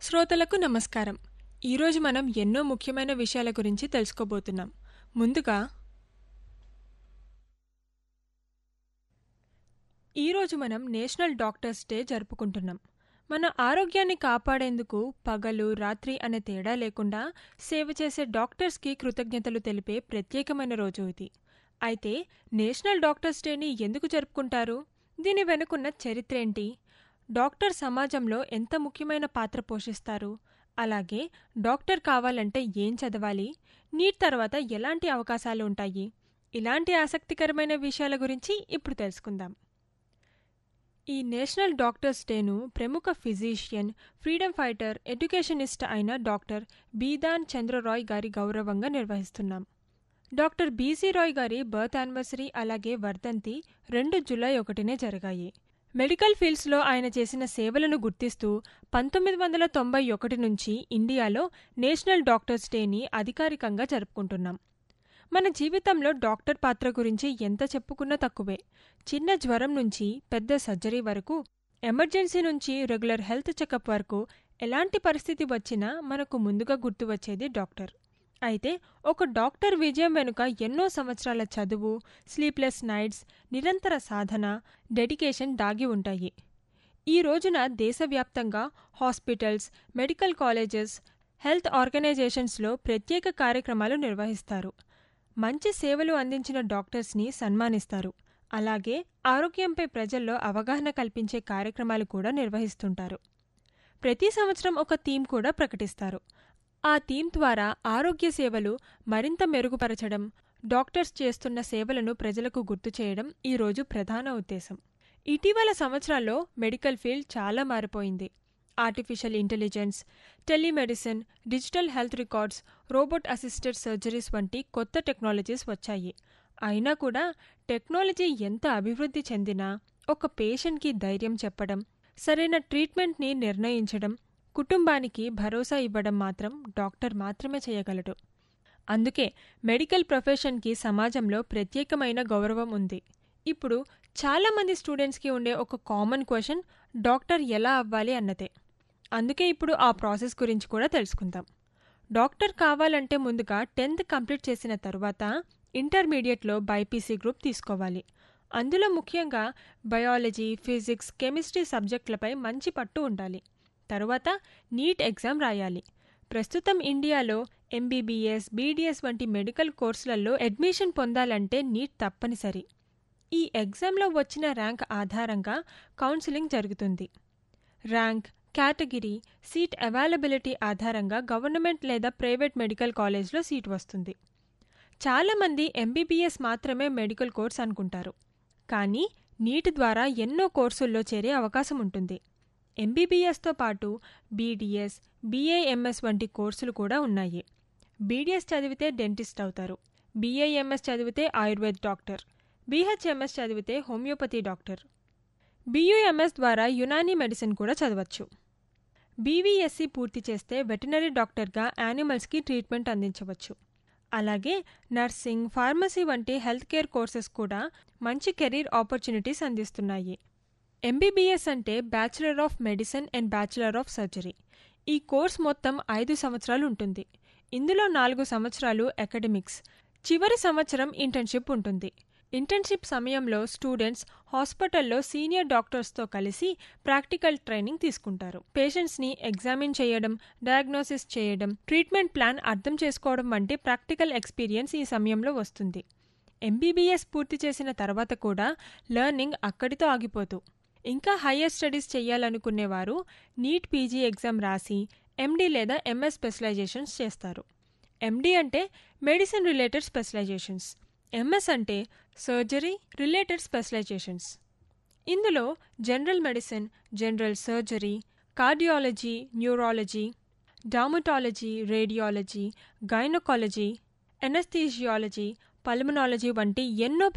శ్రోతలకు నమస్కారం ఈరోజు మనం ఎన్నో ముఖ్యమైన విషయాల గురించి తెలుసుకోబోతున్నాం ముందుగా ఈరోజు మనం నేషనల్ డాక్టర్స్ డే జరుపుకుంటున్నాం మన ఆరోగ్యాన్ని కాపాడేందుకు పగలు రాత్రి అనే తేడా లేకుండా సేవ చేసే డాక్టర్స్కి కృతజ్ఞతలు తెలిపే ప్రత్యేకమైన రోజు ఇది అయితే నేషనల్ డాక్టర్స్ డేని ఎందుకు జరుపుకుంటారు దీని వెనుకున్న చరిత్ర ఏంటి డాక్టర్ సమాజంలో ఎంత ముఖ్యమైన పాత్ర పోషిస్తారు అలాగే డాక్టర్ కావాలంటే ఏం చదవాలి నీట్ తర్వాత ఎలాంటి అవకాశాలు ఉంటాయి ఇలాంటి ఆసక్తికరమైన విషయాల గురించి ఇప్పుడు తెలుసుకుందాం ఈ నేషనల్ డాక్టర్స్ డేను ప్రముఖ ఫిజీషియన్ ఫ్రీడమ్ ఫైటర్ ఎడ్యుకేషనిస్ట్ అయిన డాక్టర్ బీదాన్ చంద్రరాయ్ గారి గౌరవంగా నిర్వహిస్తున్నాం డాక్టర్ బీసీ రాయ్ గారి బర్త్ యానివర్సరీ అలాగే వర్ధంతి రెండు జులై ఒకటినే జరిగాయి మెడికల్ ఫీల్డ్స్లో ఆయన చేసిన సేవలను గుర్తిస్తూ పంతొమ్మిది వందల తొంభై ఒకటి నుంచి ఇండియాలో నేషనల్ డాక్టర్స్ డేని అధికారికంగా జరుపుకుంటున్నాం మన జీవితంలో డాక్టర్ పాత్ర గురించి ఎంత చెప్పుకున్నా తక్కువే చిన్న జ్వరం నుంచి పెద్ద సర్జరీ వరకు ఎమర్జెన్సీ నుంచి రెగ్యులర్ హెల్త్ చెకప్ వరకు ఎలాంటి పరిస్థితి వచ్చినా మనకు ముందుగా గుర్తు వచ్చేది డాక్టర్ అయితే ఒక డాక్టర్ విజయం వెనుక ఎన్నో సంవత్సరాల చదువు స్లీప్లెస్ నైట్స్ నిరంతర సాధన డెడికేషన్ దాగి ఉంటాయి ఈ రోజున దేశవ్యాప్తంగా హాస్పిటల్స్ మెడికల్ కాలేజెస్ హెల్త్ ఆర్గనైజేషన్స్లో ప్రత్యేక కార్యక్రమాలు నిర్వహిస్తారు మంచి సేవలు అందించిన డాక్టర్స్ని సన్మానిస్తారు అలాగే ఆరోగ్యంపై ప్రజల్లో అవగాహన కల్పించే కార్యక్రమాలు కూడా నిర్వహిస్తుంటారు ప్రతి సంవత్సరం ఒక థీమ్ కూడా ప్రకటిస్తారు ఆ థీమ్ ద్వారా ఆరోగ్య సేవలు మరింత మెరుగుపరచడం డాక్టర్స్ చేస్తున్న సేవలను ప్రజలకు గుర్తు చేయడం ఈరోజు ప్రధాన ఉద్దేశం ఇటీవల సంవత్సరాల్లో మెడికల్ ఫీల్డ్ చాలా మారిపోయింది artificial intelligence telemedicine digital health records robot assisted surgeries వంటి కొత్త టెక్నాలజీస్ వచ్చాయి అయినా కూడా టెక్నాలజీ ఎంత అభివృద్ధి చెందినా ఒక పేషెంట్కి ధైర్యం చెప్పడం సరైన ట్రీట్మెంట్ని నిర్ణయించడం కుటుంబానికి భరోసా ఇవ్వడం మాత్రం డాక్టర్ మాత్రమే చేయగలడు అందుకే మెడికల్ ప్రొఫెషన్కి సమాజంలో ప్రత్యేకమైన గౌరవం ఉంది ఇప్పుడు చాలామంది స్టూడెంట్స్కి ఉండే ఒక కామన్ క్వశ్చన్ డాక్టర్ ఎలా అవ్వాలి అన్నదే అందుకే ఇప్పుడు ఆ ప్రాసెస్ గురించి కూడా తెలుసుకుందాం డాక్టర్ కావాలంటే ముందుగా టెన్త్ కంప్లీట్ చేసిన తరువాత ఇంటర్మీడియట్లో బైపీసీ గ్రూప్ తీసుకోవాలి అందులో ముఖ్యంగా బయాలజీ ఫిజిక్స్ కెమిస్ట్రీ సబ్జెక్టులపై మంచి పట్టు ఉండాలి తరువాత నీట్ ఎగ్జామ్ రాయాలి ప్రస్తుతం ఇండియాలో ఎంబీబీఎస్ బీడీఎస్ వంటి మెడికల్ కోర్సులలో అడ్మిషన్ పొందాలంటే నీట్ తప్పనిసరి ఈ ఎగ్జామ్లో వచ్చిన ర్యాంక్ ఆధారంగా కౌన్సిలింగ్ జరుగుతుంది ర్యాంక్ కేటగిరీ సీట్ అవైలబిలిటీ ఆధారంగా గవర్నమెంట్ లేదా ప్రైవేట్ మెడికల్ కాలేజ్లో సీట్ వస్తుంది చాలామంది ఎంబీబీఎస్ మాత్రమే మెడికల్ కోర్స్ అనుకుంటారు కానీ నీట్ ద్వారా ఎన్నో కోర్సుల్లో చేరే అవకాశం ఉంటుంది ఎంబీబీఎస్తో పాటు బీడీఎస్ బీఏఎంఎస్ వంటి కోర్సులు కూడా ఉన్నాయి బీడీఎస్ చదివితే డెంటిస్ట్ అవుతారు బీఏఎంఎస్ చదివితే ఆయుర్వేద్ డాక్టర్ బీహెచ్ఎంఎస్ చదివితే హోమియోపతి డాక్టర్ బీయూఎంఎస్ ద్వారా యునానీ మెడిసిన్ కూడా చదవచ్చు బీవీఎస్సీ పూర్తి చేస్తే వెటనరీ డాక్టర్గా యానిమల్స్కి ట్రీట్మెంట్ అందించవచ్చు అలాగే నర్సింగ్ ఫార్మసీ వంటి హెల్త్ కేర్ కోర్సెస్ కూడా మంచి కెరీర్ ఆపర్చునిటీస్ అందిస్తున్నాయి ఎంబీబీఎస్ అంటే bachelor of medicine and bachelor of surgery ఈ కోర్స్ మొత్తం ఐదు సంవత్సరాలు ఉంటుంది ఇందులో నాలుగు సంవత్సరాలు అకాడమిక్స్ చివరి సంవత్సరం ఇంటర్న్షిప్ ఉంటుంది ఇంటర్న్షిప్ సమయంలో స్టూడెంట్స్ హాస్పిటల్లో సీనియర్ డాక్టర్స్తో కలిసి ప్రాక్టికల్ ట్రైనింగ్ తీసుకుంటారు పేషెంట్స్ని ఎగ్జామిన్ చేయడం డయాగ్నోసిస్ చేయడం ట్రీట్మెంట్ ప్లాన్ అర్థం చేసుకోవడం వంటి ప్రాక్టికల్ ఎక్స్పీరియన్స్ ఈ సమయంలో వస్తుంది ఎంబీబీఎస్ పూర్తి చేసిన తర్వాత కూడా లెర్నింగ్ అక్కడితో ఆగిపోతూ ఇంకా హయ్యర్ స్టడీస్ చేయాలనుకునేవారు నీట్ పీజీ ఎగ్జామ్ రాసి ఎండీ లేదా ఎంఎస్ స్పెషలైజేషన్స్ చేస్తారు ఎండీ అంటే మెడిసిన్ రిలేటెడ్ స్పెషలైజేషన్స్ ఎంఎస్ అంటే సర్జరీ రిలేటెడ్ స్పెషలైజేషన్స్ ఇందులో general medicine general surgery cardiology neurology dermatology radiology gynaecology anaesthesiology pulmonology వంటి ఎన్నో